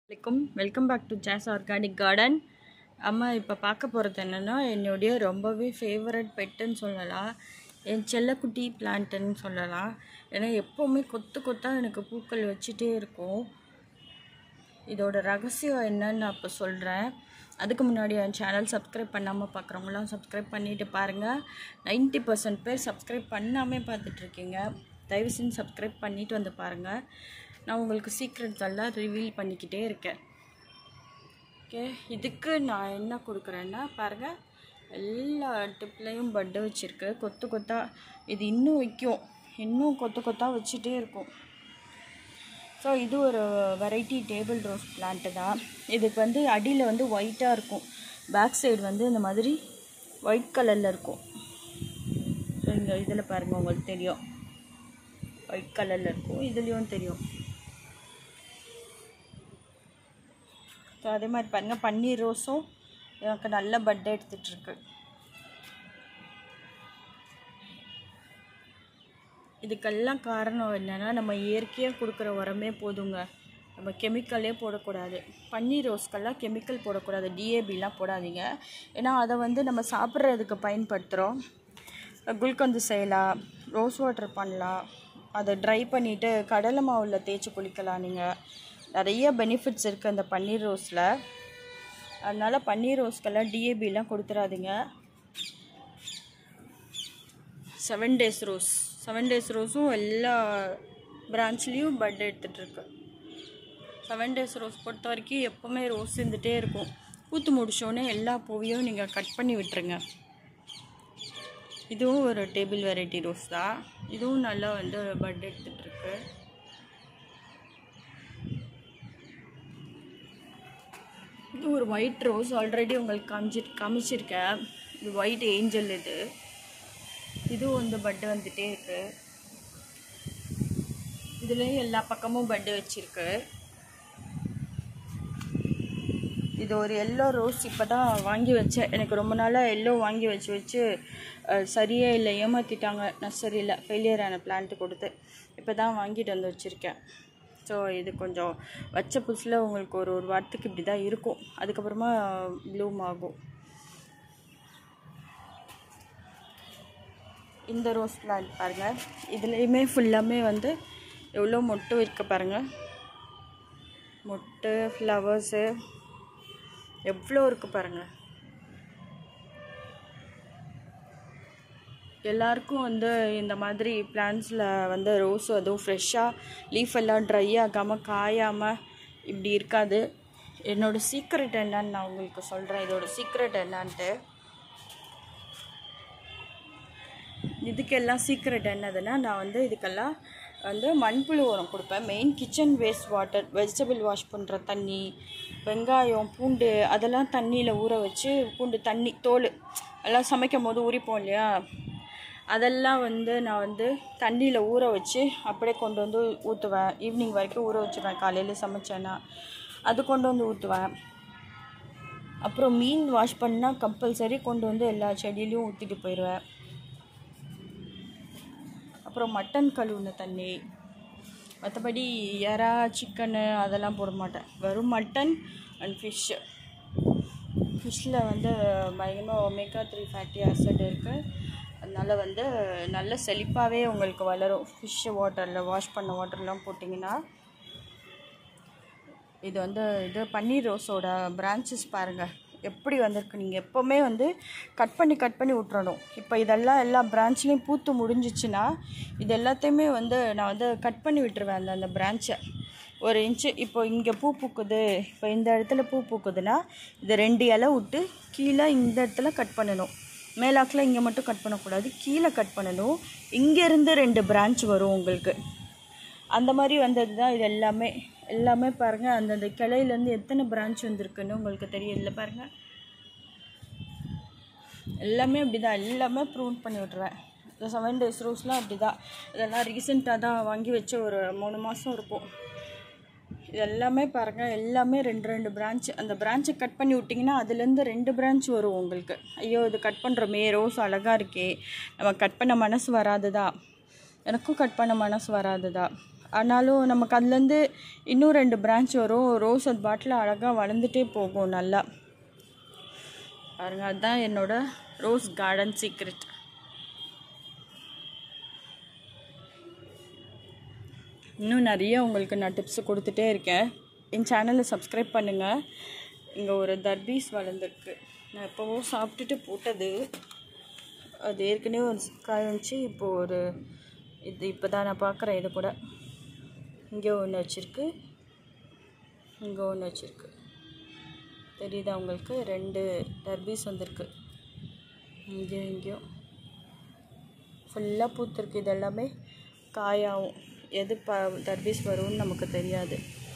வணக்கம் welcome back to ஜாஸ் organic garden அம்மா இப்போ பார்க்க போகிறது என்னென்னா என்னுடைய ரொம்பவே ஃபேவரட் பெட்டுன்னு சொல்லலாம் என் செல்லக்குட்டி பிளான்ட்டுன்னு சொல்லலாம் ஏன்னா எப்போவுமே கொத்து கொத்தாக எனக்கு பூக்கள் வச்சுட்டே இருக்கும் இதோட ரகசியம் என்னன்னு நான் இப்போ சொல்கிறேன் அதுக்கு முன்னாடி என் சேனல் சப்ஸ்கிரைப் பண்ணாமல் பார்க்குறவங்களாம் சப்ஸ்கிரைப் பண்ணிவிட்டு பாருங்கள் 90% பர்சன்ட் பேர் சப்ஸ்கிரைப் பண்ணாமல் பார்த்துட்ருக்கீங்க தயவு செஞ்சு சப்ஸ்கிரைப் பண்ணிவிட்டு வந்து பாருங்கள் நான் உங்களுக்கு சீக்ரெட்ஸ் எல்லாம் ரிவீல் பண்ணிக்கிட்டே இருக்கேன் ஓகே இதுக்கு நான் என்ன கொடுக்குறேன்னா பாருங்கள் எல்லா டிப்லேயும் பட்டு வச்சுருக்கு கொத்து கொத்தா இது இன்னும் வைக்கும் இன்னும் கொத்து கொத்தா வச்சுட்டே இருக்கும் ஸோ இது ஒரு வெரைட்டி டேபிள் ரோஸ் பிளான்ட்டு தான் இதுக்கு வந்து அடியில் வந்து ஒயிட்டாக இருக்கும் பேக் சைடு வந்து இந்த மாதிரி ஒயிட் கலரில் இருக்கும் ஸோ இந்த இதில் பாருங்கள் உங்களுக்கு தெரியும் ஒயிட் கலரில் இருக்கும் இதுலேயும் தெரியும் ஸோ அதே மாதிரி பாருங்கள் பன்னீர் ரோஸும் எனக்கு நல்ல பட்டை எடுத்துகிட்ருக்கு இதுக்கெல்லாம் காரணம் என்னென்னா நம்ம இயற்கையாக கொடுக்குற உரமே போதுங்க நம்ம கெமிக்கலே போடக்கூடாது பன்னீர் ரோஸ்க்கெல்லாம் கெமிக்கல் போடக்கூடாது டிஏபிலாம் போடாதீங்க ஏன்னா அதை வந்து நம்ம சாப்பிட்றதுக்கு பயன்படுத்துகிறோம் குல்கந்து செய்யலாம் ரோஸ் வாட்டர் பண்ணலாம் அதை ட்ரை பண்ணிவிட்டு கடலை மாவில் தேய்ச்சி குளிக்கலாம் நீங்கள் நிறைய பெனிஃபிட்ஸ் இருக்குது அந்த பன்னீர் ரோஸில் அதனால் பன்னீர் ரோஸ்க்கெல்லாம் டிஏபிலாம் கொடுத்துடாதீங்க seven days rose seven days ரோஸும் எல்லா பிரான்ச்லேயும் பட் எடுத்துகிட்ருக்கு செவன் டேஸ் ரோஸ் பொறுத்த வரைக்கும் எப்போவுமே ரோஸ் இருந்துகிட்டே இருக்கும் பூத்து முடிச்சோடனே எல்லா பூவையும் நீங்கள் கட் பண்ணி விட்டுருங்க இதுவும் ஒரு டேபிள் வெரைட்டி ரோஸ் தான் இதுவும் நல்லா வந்து பட் எடுத்துகிட்ருக்கு இது ஒரு ஒயிட் ரோஸ் ஆல்ரெடி உங்களுக்கு காமிச்சு காமிச்சிருக்கேன் இது ஒயிட் ஏஞ்சல் இது இதுவும் வந்து பட்டு வந்துட்டே இருக்கு இதுலேயும் எல்லா பக்கமும் பட்டு வச்சிருக்கு இது ஒரு எல்லோ ரோஸ் இப்போ தான் வாங்கி வச்சேன் எனக்கு ரொம்ப நாளாக எல்லோ வாங்கி வச்சு வச்சு அஹ், சரியே இல்லை ஏமாற்றிட்டாங்க நர்சரியில் ஃபெயிலியர் ஆன பிளான்ட்டு கொடுத்து இப்போ தான் வாங்கிட்டு வந்து வச்சுருக்கேன் ஸோ இது கொஞ்சம் வச்ச புதுசில் உங்களுக்கு ஒரு ஒரு வாரத்துக்கு இப்படி தான் இருக்கும் அதுக்கப்புறமா ப்ளூம் ஆகும் இந்த ரோஸ் பிளான்ட் பாருங்கள் இதுலேயுமே ஃபுல்லாமே வந்து எவ்வளோ மொட்டு இருக்கு பாருங்கள் மொட்டு ஃப்ளவர்ஸு எவ்வளோ இருக்குது பாருங்கள் எல்லாருக்கும் வந்து இந்த மாதிரி பிளான்ஸில் வந்து ரோஸ் அதுவும் ஃப்ரெஷ்ஷாக லீஃப் எல்லாம் ட்ரை ஆகாமல் காயாமல் இப்படி இருக்காது என்னோடய சீக்ரெட் என்னன்னு நான் உங்களுக்கு சொல்கிறேன் இதோட சீக்ரெட் என்னன்ட்டு இதுக்கெல்லாம் சீக்ரெட் என்னதுன்னா நான் வந்து இதுக்கெல்லாம் வந்து மண்புழு உரம் கொடுப்பேன் main kitchen waste water vegetable wash பண்ணுற தண்ணி வெங்காயம் பூண்டு அதெல்லாம் தண்ணியில் ஊற வச்சு பூண்டு தண்ணி தோல் எல்லாம் சமைக்கும் போது உரிப்போம் இல்லையா அதெல்லாம் வந்து நான் வந்து தண்ணியில் ஊற வச்சு அப்படியே கொண்டு வந்து ஊற்றுவேன் ஈவினிங் வரைக்கும் ஊற வச்சுருவேன் காலையில் சமைச்சேன்னா அது கொண்டு வந்து ஊற்றுவேன் அப்புறம் மீன் வாஷ் பண்ணால் கம்பல்சரி கொண்டு வந்து எல்லா செடியிலையும் ஊற்றிட்டு போயிடுவேன் அப்புறம் மட்டன் கழுவுன தண்ணி மற்றபடி எறா சிக்கனு அதெல்லாம் போட மாட்டேன் வெறும் மட்டன் அண்ட் ஃபிஷ்ஷு ஃபிஷ்ஷில் வந்து பயங்கரமாக ஒமேகா த்ரீ ஃபேட்டி ஆசிட் இருக்குது அதனால் வந்து நல்ல செழிப்பாகவே உங்களுக்கு வளரும் ஃபிஷ்ஷு வாட்டரில் வாஷ் பண்ண வாட்டர்லாம் போட்டிங்கன்னா இது வந்து இது பன்னீர் ரோஸோட பிரான்ச்சஸ் பாருங்கள் எப்படி வந்திருக்கு நீங்கள் எப்போவுமே வந்து கட் பண்ணி கட் பண்ணி விட்றணும் இப்போ இதெல்லாம் எல்லா பிரான்ச்லேயும் பூத்து முடிஞ்சிச்சுன்னா இது எல்லாத்தையுமே வந்து நான் வந்து கட் பண்ணி விட்டுருவேன் அந்த அந்த பிரான்ச்சை ஒரு இன்ச்சு இப்போ இங்கே பூ பூக்குது இப்போ இந்த இடத்துல பூ பூக்குதுன்னா இது ரெண்டு இலை விட்டு கீழே இந்த இடத்துல கட் பண்ணணும் மேலாக்கில் இங்கே மட்டும் கட் பண்ணக்கூடாது கீழே கட் பண்ணணும் இங்கேருந்து ரெண்டு பிரான்ச் வரும் உங்களுக்கு அந்த மாதிரி வந்தது தான் இது எல்லாமே எல்லாமே பாருங்கள் அந்தந்த கிளையிலேருந்து எத்தனை பிரான்ச் வந்திருக்குன்னு உங்களுக்கு தெரியும் இல்லை பாருங்கள் எல்லாமே அப்படி தான் எல்லாமே ப்ரூவ் பண்ணி விட்ருவேன் இந்த செவன் டேஸ் ரோஸ்லாம் அப்படி தான் இதெல்லாம் ரீசெண்டாக தான் வாங்கி வச்ச ஒரு மூணு மாதம் இருக்கும் இது எல்லாமே பாருங்கள் எல்லாமே ரெண்டு ரெண்டு பிரான்ச் அந்த பிரான்ச்சை கட் பண்ணி விட்டிங்கன்னா அதுலேருந்து ரெண்டு பிரான்ச் வரும் உங்களுக்கு ஐயோ இது கட் பண்ணுறோமே ரோஸ் அழகாக இருக்கே நம்ம கட் பண்ண மனசு வராதுதா எனக்கும் கட் பண்ண மனசு வராதுதா ஆனாலும் நமக்கு அதுலேருந்து இன்னும் ரெண்டு பிரான்ச் வரும் ரோஸ் அது பாட்டில் அழகாக வளர்ந்துட்டே போகும் நல்லா பாருங்க அதுதான் என்னோட ரோஸ் கார்டன் சீக்ரெட் இன்னும் நிறைய உங்களுக்கு நான் டிப்ஸ் கொடுத்துட்டே இருக்கேன் என் சேனலை சப்ஸ்கிரைப் பண்ணுங்கள் இங்கே ஒரு தர்பீஸ் வளர்ந்துருக்கு நான் எப்போவோ சாப்பிட்டுட்டு போட்டது அது ஏற்கனவே ஒரு காய் வந்துச்சு இப்போது ஒரு இது இப்போ தான் நான் பார்க்குறேன் இது கூட இங்கே ஒன்று வச்சுருக்கு இங்கே ஒன்று வச்சுருக்கு தெரியுதா உங்களுக்கு ரெண்டு டர்பீஸ் வந்திருக்கு இங்கேயும் இங்கேயும் ஃபுல்லாக பூத்திருக்கு இது எல்லாமே காயாகும் எது ப தர்பீஸ் வரும்னு நமக்கு தெரியாது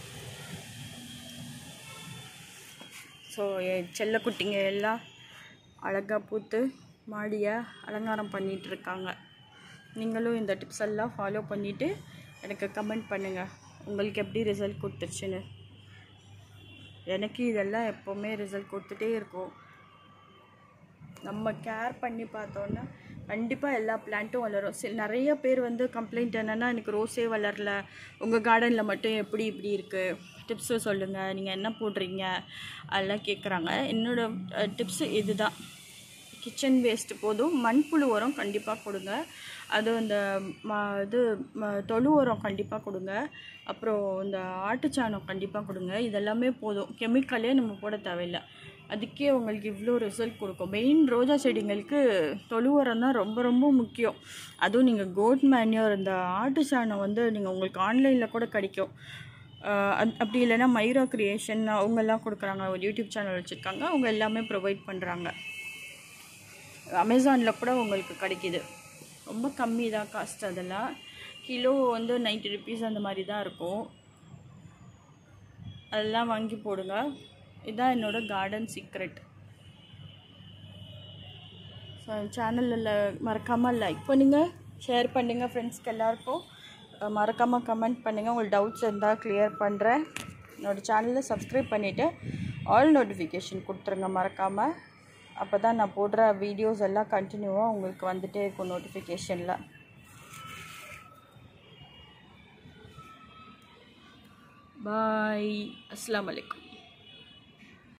ஸோ என் செல்லக்குட்டிங்க எல்லாம் அழகாக பூத்து மாடியை அலங்காரம் பண்ணிகிட்டு இருக்காங்க நீங்களும் இந்த டிப்ஸ் எல்லாம் ஃபாலோ பண்ணிவிட்டு எனக்கு கமெண்ட் பண்ணுங்கள் உங்களுக்கு எப்படி ரிசல்ட் கொடுத்துருச்சுன்னு எனக்கு இதெல்லாம் எப்போவுமே ரிசல்ட் கொடுத்துட்டே இருக்கும் நம்ம கேர் பண்ணி பார்த்தோன்னா கண்டிப்பாக எல்லா பிளான்ட்டும் வளரும் சரி நிறைய பேர் வந்து கம்ப்ளைண்ட் என்னென்னா எனக்கு ரோஸே வளரல உங்கள் கார்டனில் மட்டும் எப்படி இப்படி இருக்குது டிப்ஸு சொல்லுங்கள் நீங்கள் என்ன போடுறீங்க அதெல்லாம் கேட்குறாங்க என்னோடய டிப்ஸு இதுதான் கிச்சன் வேஸ்ட்டு போதும் மண்புழு உரம் கண்டிப்பாக கொடுங்க அது இந்த ம இது ம தொழு உரம் கண்டிப்பாக கொடுங்க அப்புறம் இந்த ஆட்டுச்சாணம் கண்டிப்பாக கொடுங்க இதெல்லாமே போதும் கெமிக்கலே நம்ம போட தேவையில்லை அதுக்கே உங்களுக்கு இவ்வளோ ரிசல்ட் கொடுக்கும் மெயின் ரோஜா செடிங்களுக்கு தொழு உரம் தான் ரொம்ப ரொம்ப முக்கியம் அதுவும் நீங்கள் கோட் மேன்யூர் இந்த ஆட்டு சாணம் வந்து நீங்கள் உங்களுக்கு ஆன்லைனில் கூட கிடைக்கும் அஹ் அத்- அப்படி இல்லைன்னா மைரா கிரியேஷன் அவங்கெல்லாம் கொடுக்குறாங்க ஒரு யூடியூப் சேனல் வச்சுருக்காங்க அவங்க எல்லாமே ப்ரொவைட் பண்ணுறாங்க அமேசானில் கூட உங்களுக்கு கிடைக்கிது ரொம்ப கம்மி தான் காஸ்ட் அதெல்லாம் கிலோ வந்து 90 ருபீஸ் அந்த மாதிரி தான் இருக்கும் அதெல்லாம் வாங்கி போடுங்க இதுதான் என்னோட கார்டன் சீக்ரெட் ஸோ சேனலில் மறக்காமல் லைக் பண்ணுங்கள் ஷேர் பண்ணுங்கள் ஃப்ரெண்ட்ஸ்க்கு எல்லாருக்கும் அஹ் மறக்காமல் கமெண்ட் பண்ணுங்கள் உங்களுக்கு டவுட்ஸ் இருந்தால் கிளியர் பண்ணுறேன் என்னோடய சேனலை சப்ஸ்கிரைப் பண்ணிவிட்டு ஆல் நோட்டிஃபிகேஷன் கொடுத்துருங்க மறக்காமல் அப்போ தான் நான் போடுற வீடியோஸ் எல்லாம் கண்டினியூவாக உங்களுக்கு வந்துட்டே இருக்கும் நோட்டிஃபிகேஷனில் பாய் அஸ்ஸலாமு அலைக்கும்